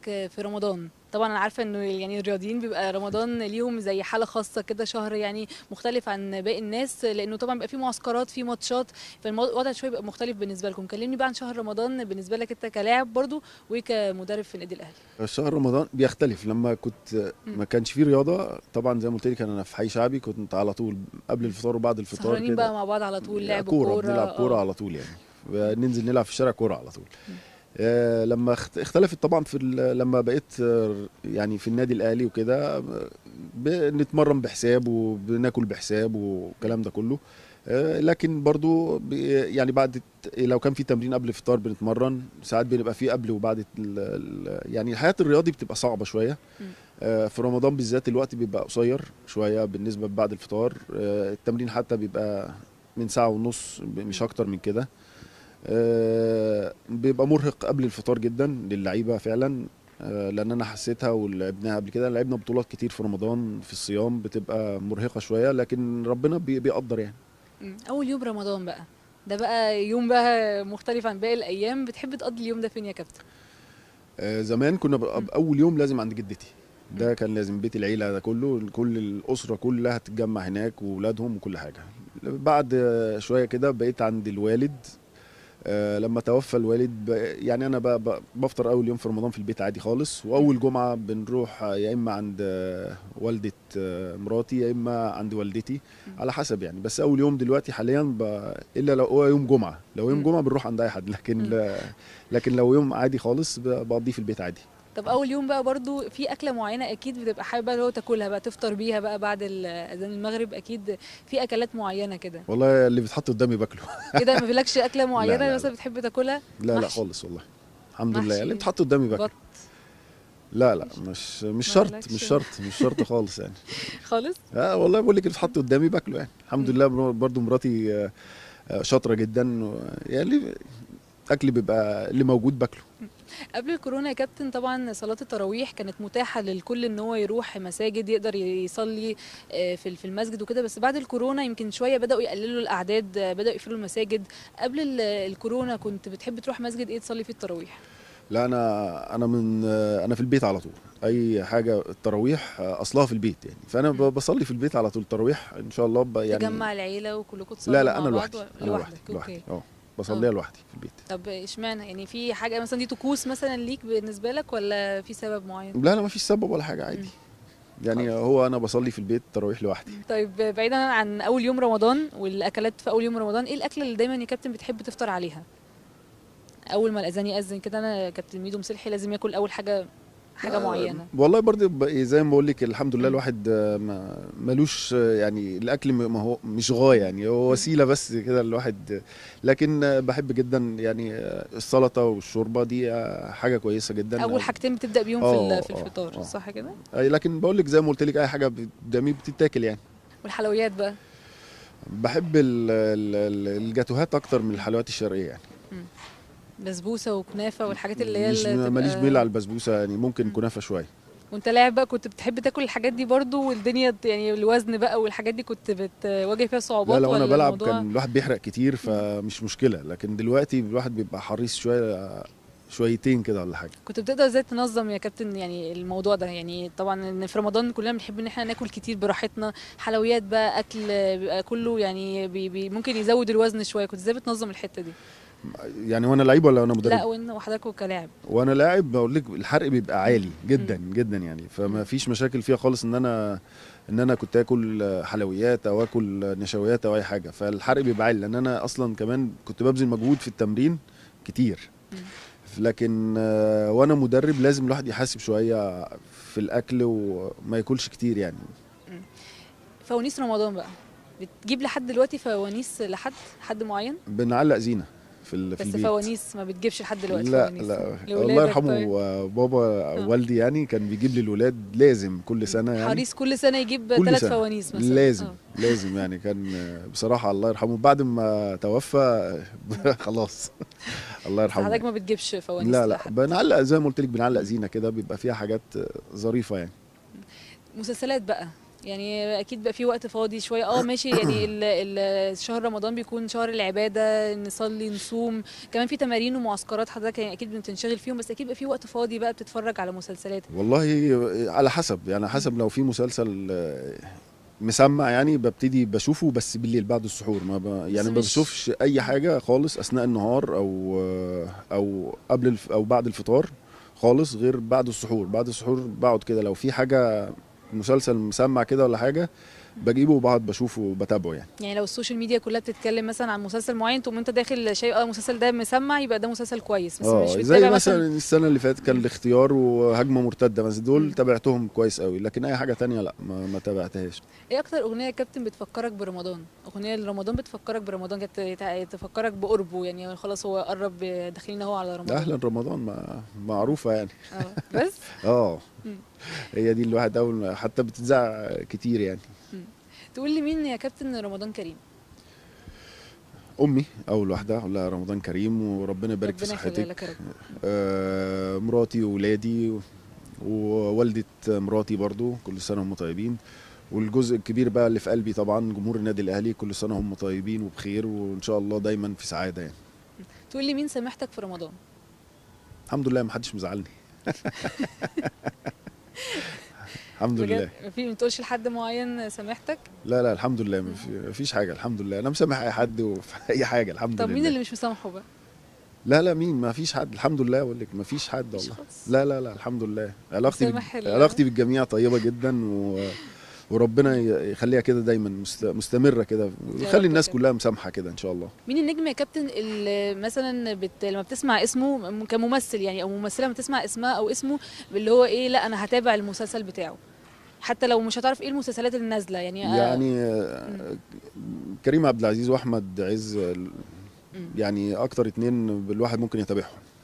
في رمضان طبعا انا عارفه انه يعني الرياضيين بيبقى رمضان ليهم زي حاله خاصه كده شهر يعني مختلف عن باقي الناس لانه طبعا بيبقى في معسكرات في ماتشات فالوضع شويه بيبقى مختلف بالنسبه لكم كلمني بقى عن شهر رمضان بالنسبه لك انت كلاعب برضو وكمدرب في النادي الاهلي شهر رمضان بيختلف لما كنت ما كانش فيه رياضه طبعا زي ما قلت لك انا في حي شعبي كنت على طول قبل الفطار وبعد الفطار سهرانين كده بقى مع بعض على طول لعب كوره كوره بنلعب كوره آه. على طول يعني ننزل نلعب في الشارع كوره على طول آه، لما اخت- اختلفت طبعا في ال- لما بقيت آه، يعني في النادي الاهلي وكده آه، بنتمرن بحساب وبناكل بحساب والكلام ده كله آه، لكن برضو ب- يعني بعد الت- لو كان في تمرين قبل الفطار بنتمرن ساعات بنبقى في قبل وبعد ال- ال- يعني الحياه الرياضي بتبقى صعبه شويه مم. آه، في رمضان بالذات الوقت بيبقى قصير شويه بالنسبه بعد الفطار آه، التمرين حتى بيبقى من ساعه ونص ب- مش اكتر من كده آه، بيبقى مرهق قبل الفطار جدا للعيبه فعلا آه، لان انا حسيتها ولعبناها قبل كده لعبنا بطولات كتير في رمضان في الصيام بتبقى مرهقه شويه لكن ربنا بي- بيقدر يعني مم. اول يوم رمضان بقى ده بقى يوم بقى مختلف عن باقي الايام بتحب تقضي اليوم ده فين يا كابتن آه، زمان كنا بقى اول يوم لازم عند جدتي ده كان لازم بيت العيله ده كله كل الاسره كلها تتجمع هناك واولادهم وكل حاجه بعد آه، شويه كده بقيت عند الوالد آه، لما توفى الوالد ب- يعني انا ب- ب- بفطر اول يوم في رمضان في البيت عادي خالص واول جمعه بنروح آه، يا اما عند آه، والده آه، مراتي يا اما عند والدتي على حسب يعني بس اول يوم دلوقتي حاليا ب... الا لو هو يوم جمعه لو يوم مم. جمعه بنروح عند اي حد لكن مم. لا لكن لو يوم عادي خالص ب- بقضيه في البيت عادي طب اول يوم بقى برضو في اكله معينه اكيد بتبقى حابب بقى اللي هو تاكلها بقى تفطر بيها بقى بعد ال- اذان المغرب اكيد في اكلات معينه كده والله اللي بيتحط قدامي باكله كده ما فيلكش اكله معينه لا، لا. مثلا بتحب تاكلها لا لا محشي. خالص والله الحمد محشي. لله اللي بيتحط قدامي باكله بط لا لا مش مش ما شرط قالكش. مش شرط مش شرط خالص يعني خالص اه والله بقول لك اللي بيتحط قدامي باكله يعني الحمد لله بر- برضو مراتي آه، آه، شاطره جدا و- يعني اكل بيبقى اللي موجود باكله قبل الكورونا يا كابتن طبعا صلاة التراويح كانت متاحة للكل ان هو يروح مساجد يقدر يصلي آه، في في المسجد وكده بس بعد الكورونا يمكن شوية بدأوا يقللوا الأعداد آه، بدأوا يقفلوا المساجد قبل ال- الكورونا كنت بتحب تروح مسجد ايه تصلي فيه التراويح لا انا انا من آه، انا في البيت على طول اي حاجه التراويح آه، اصلها في البيت يعني فانا ب- بصلي في البيت على طول التراويح ان شاء الله ب- يعني تجمع العيلة وكلكم تصلوا لا لا مع انا بعض لوحدي و- انا لوحدك لوحدي لوحدي اوكي اه بصليها لوحدي في البيت طب اشمعنى يعني في حاجة مثلا دي طقوس مثلا ليك بالنسبة لك ولا في سبب معين لا لا ما فيش سبب ولا حاجه عادي يعني خلاص. هو انا بصلي في البيت تراويح لوحدي طيب بعيدا عن اول يوم رمضان والاكلات في اول يوم رمضان ايه الاكله اللي دايما يا كابتن بتحب تفطر عليها اول ما الاذان ياذن كده انا كابتن ميدو مسلحي لازم ياكل اول حاجه حاجه آه، معينه والله برضه ب- زي ما بقول لك الحمد لله مم. الواحد آه، ما ملوش آه، يعني الاكل م- ما هو مش غايه يعني هو وسيله بس كده الواحد آه، لكن آه، بحب جدا يعني آه، السلطه والشوربه دي آه، حاجه كويسه جدا اول حاجتين بتبدا بيهم في آه، ال- في آه، الفطار آه. صح كده أي لكن بقول لك زي ما قلت لك اي حاجه قدامي بتتاكل يعني والحلويات بقى بحب ال- ال- ال- الجاتوهات اكتر من الحلويات الشرقيه يعني بسبوسه وكنافه والحاجات اللي هي مش اللي ماليش تبقى- ميل على البسبوسه يعني ممكن مم. كنافه شويه وانت لاعب بقى كنت بتحب تاكل الحاجات دي برضو والدنيا ت- يعني الوزن بقى والحاجات دي كنت بتواجه فيها صعوبات لا لو انا ولا بلعب الموضوع- كان الواحد بيحرق كتير فمش مشكله لكن دلوقتي الواحد بيبقى حريص شويه شويتين كده ولا حاجه كنت بتقدر ازاي تنظم يا كابتن يعني الموضوع ده يعني طبعا ان في رمضان كلنا بنحب ان احنا ناكل كتير براحتنا حلويات بقى اكل بيبقى كله يعني بي بي ممكن يزود الوزن شويه كنت ازاي بتنظم الحته دي يعني وانا لعيب ولا وانا لا مدرب وان وحضرتك كلاعب وانا لاعب بقول لك الحرق بيبقى عالي جدا جدا يعني فما مم. فيش مشاكل فيها خالص ان انا ان انا كنت اكل حلويات او اكل نشويات او اي حاجه فالحرق بيبقى عالي لان انا اصلا كمان كنت ببذل مجهود في التمرين كتير مم. لكن آه، وانا مدرب لازم الواحد يحاسب شويه في الاكل وما ياكلش كتير يعني فوانيس رمضان بقى بتجيب لحد دلوقتي فوانيس لحد حد معين بنعلق زينه في ال- في بس البيت فوانيس ما بتجيبش لحد دلوقتي لا فوانيس لا لولادك الله يرحمه طيب. آه، بابا آه. والدي يعني كان بيجيب لي الولاد لازم كل سنه يعني حريص كل سنه يجيب كل ثلاث سنة. فوانيس مثلا لازم آه. لازم يعني كان آه، بصراحه الله يرحمه بعد ما توفى آه، خلاص الله بس حضرتك يرحمه ما بتجيبش فوانيس لا لا لحد. بنعلق زي ما قلت لك بنعلق زينه كده بيبقى فيها حاجات آه، ظريفه يعني مسلسلات بقى يعني اكيد بقى في وقت فاضي شويه اه ماشي يعني ال- ال- شهر رمضان بيكون شهر العباده نصلي نصوم كمان في تمارين ومعسكرات حضرتك يعني اكيد بتنشغل فيهم بس اكيد بقى في وقت فاضي بقى بتتفرج على مسلسلات والله على حسب يعني حسب لو في مسلسل آه، مسمع يعني ببتدي بشوفه بس بالليل بعد السحور ما ب... يعني ما مش- بشوفش اي حاجه خالص اثناء النهار او آه، او قبل الف... او بعد الفطار خالص غير بعد السحور بعد السحور بقعد كده لو في حاجه مسلسل مسمع كده ولا حاجه بجيبه وبقعد بشوفه وبتابعه يعني يعني لو السوشيال ميديا كلها بتتكلم مثلا عن مسلسل معين تقوم انت داخل شايف اه المسلسل ده مسمع يبقى ده مسلسل كويس بس مش اه بتتابع زي مثلا السنه اللي فاتت كان الاختيار وهجمه مرتده بس مم. دول تابعتهم كويس قوي لكن اي حاجه تانية لا ما, ما تابعتهاش ايه اكتر اغنيه يا كابتن بتفكرك برمضان اغنيه لرمضان بتفكرك برمضان كانت تع- تفكرك بقربه يعني خلاص هو قرب داخلين اهو على رمضان اهلا رمضان ما معروفه يعني اه بس اه مم. هي دي الواحد اول ما- حتى بتتذاع كتير يعني تقول لي مين يا كابتن رمضان كريم امي اول واحده اقول لها رمضان كريم وربنا يبارك في ربنا يخليها صحتك لك يا رب آه مراتي وولادي و- ووالده مراتي برضو كل سنه هم طيبين والجزء الكبير بقى اللي في قلبي طبعا جمهور النادي الاهلي كل سنه هم طيبين وبخير وان شاء الله دايما في سعاده يعني تقول لي مين سامحتك في رمضان الحمد لله ما حدش مزعلني الحمد لله بجد في ما تقولش لحد معين سامحتك لا لا الحمد لله ما في- ما فيش حاجه الحمد لله انا مسامح اي حد وفي اي حاجه الحمد طب لله مين اللي مش مسامحه بقى لا لا مين ما فيش حد الحمد لله اقول لك ما فيش حد مفيش والله خالص؟ لا لا لا الحمد لله علاقتي مسامح بال... ال- علاقتي بالجميع طيبه جدا و... وربنا ي- يخليها كده دايما مست... مستمره كده رب ويخلي الناس كده. كلها مسامحه كده ان شاء الله مين النجم يا كابتن اللي مثلا بت... لما بتسمع اسمه م- كممثل يعني او ممثله لما تسمع اسمها او اسمه اللي هو ايه لا انا هتابع المسلسل بتاعه حتى لو مش هتعرف ايه المسلسلات اللي نازله يعني آه، يعني آه، كريم عبد العزيز واحمد عز ال- مم. يعني اكتر اتنين الواحد ممكن يتابعهم